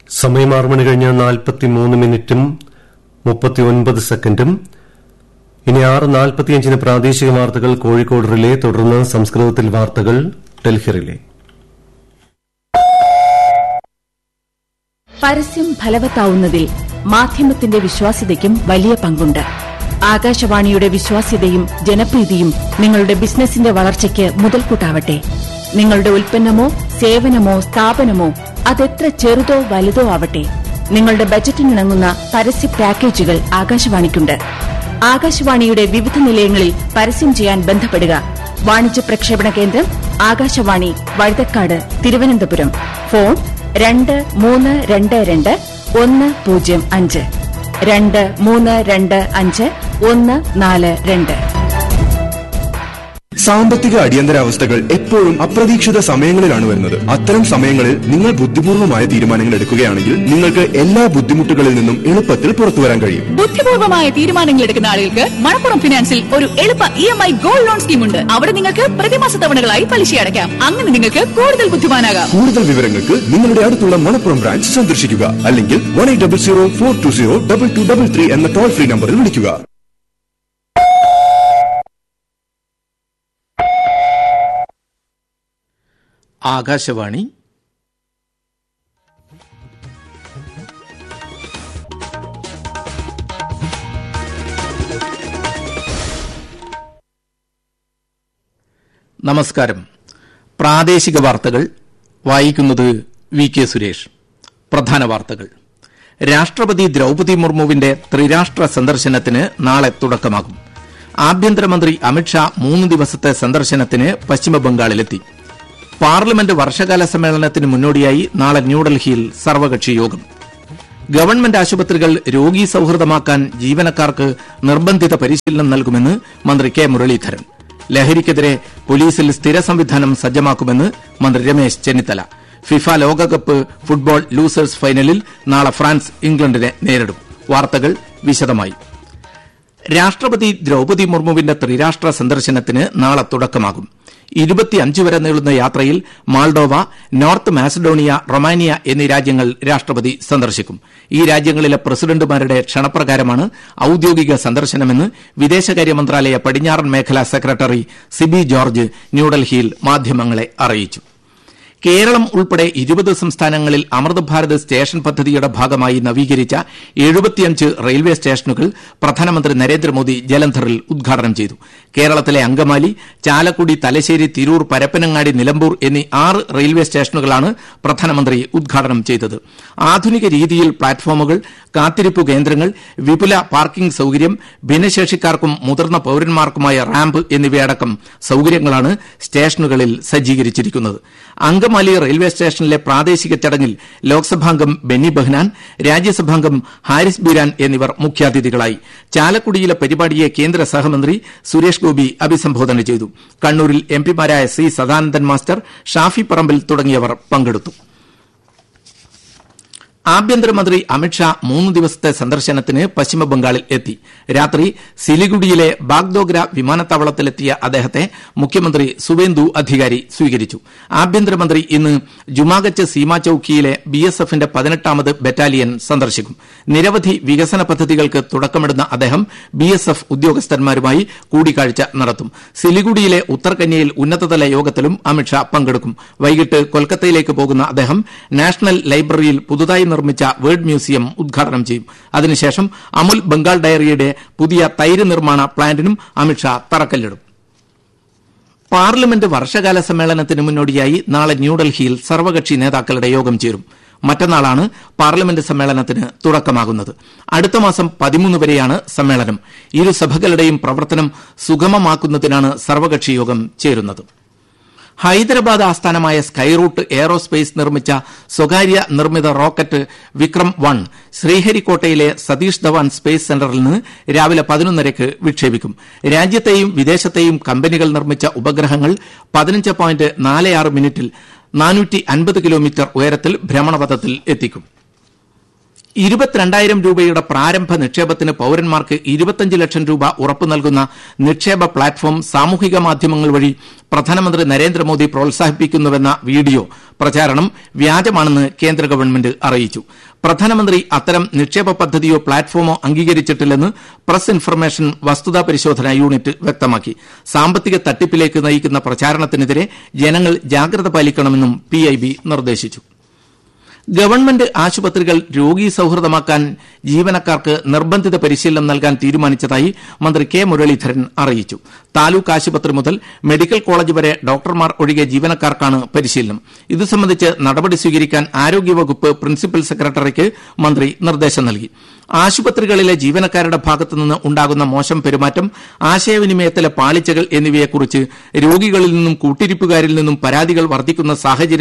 സമയം ആറ് മണി കഴിഞ്ഞ് നാൽപ്പത്തിമൂന്ന് മിനിറ്റും മുപ്പത്തിയൊൻപത് സെക്കൻഡും ഇനി ആറ് നാൽപ്പത്തിയഞ്ചിന് പ്രാദേശിക വാർത്തകൾ കോഴിക്കോട് റിലേ തുടർന്ന് സംസ്കൃതത്തിൽ വാർത്തകൾ ഡൽഹി റിലേ പരസ്യം ഫലവത്താവുന്നതിൽ മാധ്യമത്തിന്റെ വിശ്വാസ്യതയ്ക്കും വലിയ പങ്കുണ്ട് ആകാശവാണിയുടെ വിശ്വാസ്യതയും ജനപ്രീതിയും നിങ്ങളുടെ ബിസിനസിന്റെ വളർച്ചയ്ക്ക് മുതൽക്കൂട്ടാവട്ടെ നിങ്ങളുടെ ഉൽപ്പന്നമോ സേവനമോ സ്ഥാപനമോ അതെത്ര ചെറുതോ വലുതോ ആവട്ടെ നിങ്ങളുടെ ബജറ്റിനിണങ്ങുന്ന പരസ്യ പാക്കേജുകൾ ആകാശവാണിക്കുണ്ട് ആകാശവാണിയുടെ വിവിധ നിലയങ്ങളിൽ പരസ്യം ചെയ്യാൻ ബന്ധപ്പെടുക വാണിജ്യ പ്രക്ഷേപണ കേന്ദ്രം ആകാശവാണി വഴുതക്കാട് തിരുവനന്തപുരം ഫോൺ രണ്ട് മൂന്ന് രണ്ട് രണ്ട് ഒന്ന് പൂജ്യം അഞ്ച് രണ്ട് മൂന്ന് രണ്ട് അഞ്ച് ഒന്ന് നാല് രണ്ട് സാമ്പത്തിക അടിയന്തരാവസ്ഥകൾ എപ്പോഴും അപ്രതീക്ഷിത സമയങ്ങളിലാണ് വരുന്നത് അത്തരം സമയങ്ങളിൽ നിങ്ങൾ ബുദ്ധിപൂർവമായ തീരുമാനങ്ങൾ എടുക്കുകയാണെങ്കിൽ നിങ്ങൾക്ക് എല്ലാ ബുദ്ധിമുട്ടുകളിൽ നിന്നും എളുപ്പത്തിൽ പുറത്തു വരാൻ കഴിയും ബുദ്ധിപൂർവമായ തീരുമാനങ്ങൾ എടുക്കുന്ന ആളുകൾക്ക് മണപ്പുറം ഫിനാൻസിൽ ഒരു എളുപ്പ E M I gold loan scheme ഉണ്ട് അവിടെ നിങ്ങൾക്ക് പ്രതിമാസ തവണകളായി പലിശ അടയ്ക്കാം അങ്ങനെ നിങ്ങൾക്ക് കൂടുതൽ ബുദ്ധിമാനാകാം കൂടുതൽ വിവരങ്ങൾക്ക് നിങ്ങളുടെ അടുത്തുള്ള മണപ്പുറം ബ്രാഞ്ച് സന്ദർശിക്കുക അല്ലെങ്കിൽ one eight double zero four two zero double two double three എന്ന ടോൾ ഫ്രീ നമ്പറിൽ വിളിക്കുക ആകാശവാണി നമസ്കാരം പ്രാദേശിക വാർത്തകൾ വായിക്കുന്നത് വി കെ സുരേഷ് പ്രധാന വാർത്തകൾ രാഷ്ട്രപതി ദ്രൌപതി മുർമുവിന്റെ ത്രിരാഷ്ട്ര സന്ദർശനത്തിന് നാളെ തുടക്കമാകും ആഭ്യന്തരമന്ത്രി അമിത്ഷാ മൂന്ന് ദിവസത്തെ സന്ദർശനത്തിന് പശ്ചിമബംഗാളിലെത്തി പാർലമെന്റ് വർഷകാല സമ്മേളനത്തിന് മുന്നോടിയായി നാളെ ന്യൂഡൽഹിയിൽ സർവകക്ഷി യോഗം ഗവൺമെന്റ് ആശുപത്രികൾ രോഗി സൌഹൃദമാക്കാൻ ജീവനക്കാർക്ക് നിർബന്ധിത പരിശീലനം നൽകുമെന്ന് മന്ത്രി കെ മുരളീധരൻ ലഹരിക്കെതിരെ പോലീസിൽ സ്ഥിര സംവിധാനം സജ്ജമാക്കുമെന്ന് മന്ത്രി രമേശ് ചെന്നിത്തല ഫിഫ ലോകകപ്പ് ഫുട്ബോൾ ലൂസേഴ്സ് ഫൈനലിൽ നാളെ ഫ്രാൻസ് ഇംഗ്ലണ്ടിനെ നേരിടും വാർത്തകൾ വിശദമായി രാഷ്ട്രപതി ദ്രൌപതി മുർമുവിന്റെ ത്രിരാഷ്ട്ര സന്ദർശനത്തിന് നാളെ തുടക്കമാകും ഇരുപത്തിയഞ്ച് വരെ നീളുന്ന യാത്രയിൽ മാൾഡോവ നോർത്ത് മാസഡോണിയ റൊമാനിയ എന്നീ രാജ്യങ്ങൾ രാഷ്ട്രപതി സന്ദർശിക്കും ഈ രാജ്യങ്ങളിലെ പ്രസിഡന്റുമാരുടെ ക്ഷണപ്രകാരമാണ് ഔദ്യോഗിക സന്ദർശനമെന്ന് വിദേശകാര്യ മന്ത്രാലയ പടിഞ്ഞാറൻ മേഖലാ സെക്രട്ടറി സിബി ജോർജ് ന്യൂഡൽഹിയിൽ മാധ്യമങ്ങളെ അറിയിച്ചു കേരളം ഉൾപ്പെടെ ഇരുപത് സംസ്ഥാനങ്ങളിൽ അമൃത് ഭാരത് സ്റ്റേഷൻ പദ്ധതിയുടെ ഭാഗമായി നവീകരിച്ച എഴുപത്തിയഞ്ച് റെയിൽവേ സ്റ്റേഷനുകൾ പ്രധാനമന്ത്രി നരേന്ദ്രമോദി ജലന്ധറിൽ ഉദ്ഘാടനം ചെയ്തു കേരളത്തിലെ അങ്കമാലി ചാലക്കുടി തലശ്ശേരി തിരൂർ പരപ്പനങ്ങാടി നിലമ്പൂർ എന്നീ ആറ് റെയിൽവേ സ്റ്റേഷനുകളാണ് പ്രധാനമന്ത്രി ഉദ്ഘാടനം ചെയ്തത് ആധുനിക രീതിയിൽ പ്ലാറ്റ്ഫോമുകൾ കാത്തിരിപ്പ് കേന്ദ്രങ്ങൾ വിപുല പാർക്കിംഗ് സൌകര്യം ഭിന്നശേഷിക്കാർക്കും മുതിർന്ന പൌരന്മാർക്കുമായ റാമ്പ് എന്നിവയടക്കം സൌകര്യങ്ങളാണ് സ്റ്റേഷനുകളിൽ സജ്ജീകരിച്ചിരിക്കുന്നത് അങ്കമാലി റെയിൽവേ സ്റ്റേഷനിലെ പ്രാദേശിക ചടങ്ങിൽ ലോക്സഭാംഗം ബെന്നി ബെഹ്നാൻ രാജ്യസഭാംഗം ഹാരിസ് ബീരാൻ എന്നിവർ മുഖ്യാതിഥികളായി ചാലക്കുടിയിലെ പരിപാടിയെ കേന്ദ്ര സഹമന്ത്രി സുരേഷ് ഗോപി അഭിസംബോധന ചെയ്തു കണ്ണൂരിൽ എംപിമാരായ സി സദാനന്ദൻ മാസ്റ്റർ ഷാഫി പറമ്പിൽ തുടങ്ങിയവർ പങ്കെടുത്തു ആഭ്യന്തരമന്ത്രി അമിത്ഷാ മൂന്ന് ദിവസത്തെ സന്ദർശനത്തിന് പശ്ചിമബംഗാളിൽ എത്തി രാത്രി സിലിഗുഡിയിലെ ബാഗ്ദോഗ്ര വിമാനത്താവളത്തിലെത്തിയ അദ്ദേഹത്തെ മുഖ്യമന്ത്രി സുവേന്ദു അധികാരി സ്വീകരിച്ചു ആഭ്യന്തരമന്ത്രി ഇന്ന് ജുമാഗച്ച് സീമാ ചൌക്കിയിലെ ബി എസ് എഫിന്റെ പതിനെട്ടാമത് ബറ്റാലിയൻ സന്ദർശിക്കും നിരവധി വികസന പദ്ധതികൾക്ക് തുടക്കമിടുന്ന അദ്ദേഹം ബി എസ് എഫ് ഉദ്യോഗസ്ഥന്മാരുമായി കൂടിക്കാഴ്ച നടത്തും സിലിഗുഡിയിലെ ഉത്തർകന്യയിൽ ഉന്നതതല യോഗത്തിലും അമിത്ഷാ പങ്കെടുക്കും വൈകിട്ട് കൊൽക്കത്തയിലേക്ക് പോകുന്ന അദ്ദേഹം നാഷണൽ ലൈബ്രറിയിൽ പുതുതായി നിർമ്മിച്ച വേർഡ് മ്യൂസിയം ഉദ്ഘാടനം ചെയ്യും അതിനുശേഷം അമുൽ ബംഗാൾ ഡയറിയുടെ പുതിയ തൈര് നിർമ്മാണ പ്ലാന്റിനും അമിത്ഷാ തറക്കല്ലിടും പാർലമെന്റ് വർഷകാല സമ്മേളനത്തിന് മുന്നോടിയായി നാളെ ന്യൂഡൽഹിയിൽ സർവകക്ഷി നേതാക്കളുടെ യോഗം ചേരും മറ്റന്നാളാണ് പാർലമെന്റ് സമ്മേളനത്തിന് തുടക്കമാകുന്നത് അടുത്ത മാസം പതിമൂന്ന് വരെയാണ് സമ്മേളനം ഇരു സഭകളുടെയും പ്രവർത്തനം സുഗമമാക്കുന്നതിനാണ് സർവകക്ഷി യോഗം ചേരുന്നത് ഹൈദരാബാദ് ആസ്ഥാനമായ സ്കൈറൂട്ട് എയറോസ്പേസ് നിർമ്മിച്ച സ്വകാര്യ നിർമ്മിത റോക്കറ്റ് വിക്രം വൺ ശ്രീഹരിക്കോട്ടയിലെ സതീഷ് ധവാൻ സ്പേസ് സെന്ററിൽ നിന്ന് രാവിലെ പതിനൊന്നരയ്ക്ക് വിക്ഷേപിക്കും രാജ്യത്തെയും വിദേശത്തെയും കമ്പനികൾ നിർമ്മിച്ച ഉപഗ്രഹങ്ങൾ പതിനഞ്ച് പോയിന്റ് നാല് ആറ് മിനിറ്റിൽ നാനൂറ്റി അൻപത് കിലോമീറ്റർ ഉയരത്തിൽ ഭ്രമണപഥത്തിൽ എത്തിക്കും ഇരുപത്തിരണ്ടായിരം രൂപയുടെ പ്രാരംഭ നിക്ഷേപത്തിന് പൌരന്മാർക്ക് ഇരുപത്തിയഞ്ച് ലക്ഷം രൂപ ഉറപ്പു നൽകുന്ന നിക്ഷേപ പ്ലാറ്റ്ഫോം സാമൂഹിക മാധ്യമങ്ങൾ വഴി പ്രധാനമന്ത്രി നരേന്ദ്രമോദി പ്രോത്സാഹിപ്പിക്കുന്നുവെന്ന വീഡിയോ പ്രചാരണം വ്യാജമാണെന്ന് കേന്ദ്ര ഗവൺമെന്റ് അറിയിച്ചു പ്രധാനമന്ത്രി അത്തരം നിക്ഷേപ പദ്ധതിയോ പ്ലാറ്റ്ഫോമോ അംഗീകരിച്ചിട്ടില്ലെന്ന് പ്രസ് ഇൻഫർമേഷൻ വസ്തുതാ പരിശോധന യൂണിറ്റ് വ്യക്തമാക്കി സാമ്പത്തിക തട്ടിപ്പിലേക്ക് നയിക്കുന്ന പ്രചാരണത്തിനെതിരെ ജനങ്ങൾ ജാഗ്രത പാലിക്കണമെന്നും പിഐബി നിർദ്ദേശിച്ചു ഗവൺമെന്റ് ആശുപത്രികൾ രോഗീ സൌഹൃദമാക്കാൻ ജീവനക്കാർക്ക് നിർബന്ധിത പരിശീലനം നൽകാൻ തീരുമാനിച്ചതായി മന്ത്രി കെ മുരളീധരൻ അറിയിച്ചു താലൂക്ക് ആശുപത്രി മുതൽ മെഡിക്കൽ കോളേജ് വരെ ഡോക്ടർമാർ ഒഴികെ ജീവനക്കാർക്കാണ് പരിശീലനം ഇതു സംബന്ധിച്ച് നടപടി സ്വീകരിക്കാൻ ആരോഗ്യവകുപ്പ് പ്രിൻസിപ്പൽ സെക്രട്ടറിക്ക് മന്ത്രി നിർദ്ദേശം നൽകി ആശുപത്രികളിലെ ജീവനക്കാരുടെ ഭാഗത്തുനിന്ന് ഉണ്ടാകുന്ന മോശം പെരുമാറ്റം ആശയവിനിമയത്തിലെ പാളിച്ചകൾ എന്നിവയെക്കുറിച്ച് രോഗികളിൽ നിന്നും കൂട്ടിരിപ്പുകാരിൽ നിന്നും പരാതികൾ വർദ്ധിക്കുന്ന സാഹചര്യം